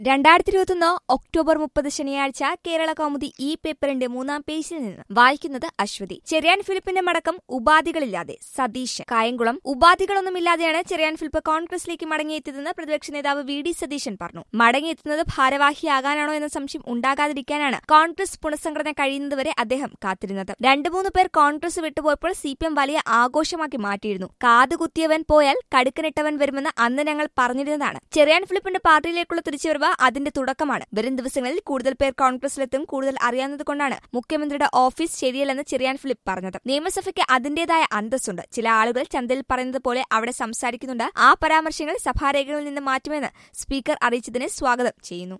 രണ്ടായിരത്തി ഇരുപത്തൊന്ന് ഒക്ടോബർ മുപ്പത് ശനിയാഴ്ച കേരള കൗമുദി ഈ പേപ്പറിന്റെ മൂന്നാം പേജിൽ നിന്ന് വായിക്കുന്നത് അശ്വതി ചെറിയാൻ ഫിലിപ്പിന്റെ മടക്കം ഉപാധികളില്ലാതെ സതീശൻ കായംകുളം ഉപാധികളൊന്നുമില്ലാതെയാണ് ചെറിയാൻ ഫിലിപ്പ് കോൺഗ്രസിലേക്ക് മടങ്ങിയെത്തിയതെന്ന് പ്രതിപക്ഷ നേതാവ് വി ഡി സതീശൻ പറഞ്ഞു മടങ്ങിയെത്തുന്നത് ഭാരവാഹിയാകാനാണോ എന്ന സംശയം ഉണ്ടാകാതിരിക്കാനാണ് കോൺഗ്രസ് പുനഃസംഘടന കഴിയുന്നതുവരെ അദ്ദേഹം കാത്തിരുന്നത് രണ്ടു മൂന്ന് പേർ കോൺഗ്രസ് വിട്ടുപോയപ്പോൾ സി പി എം വലിയ ആഘോഷമാക്കി മാറ്റിയിരുന്നു കാതുകുത്തിയവൻ പോയാൽ കടുക്കനിട്ടവൻ വരുമെന്ന് അന്ന് ഞങ്ങൾ പറഞ്ഞിരുന്നതാണ് ചെറിയാൻ ഫിലിപ്പിന്റെ പാർട്ടിയിലേക്കുള്ള തിരിച്ചുവരവ് അതിന്റെ തുടക്കമാണ് വരും ദിവസങ്ങളിൽ കൂടുതൽ പേർ കോൺഗ്രസിലെത്തും കൂടുതൽ അറിയാവുന്നതുകൊണ്ടാണ് മുഖ്യമന്ത്രിയുടെ ഓഫീസ് ശരിയല്ലെന്ന് ചെറിയാൻ ഫിലിപ്പ് പറഞ്ഞത് നിയമസഭയ്ക്ക് അതിന്റേതായ അന്തസ്സുണ്ട് ചില ആളുകൾ ചന്തയിൽ പറയുന്നത് പോലെ അവിടെ സംസാരിക്കുന്നുണ്ട് ആ പരാമർശങ്ങൾ സഭാരേഖകളിൽ നിന്ന് മാറ്റുമെന്ന് സ്പീക്കർ അറിയിച്ചതിനെ സ്വാഗതം ചെയ്യുന്നു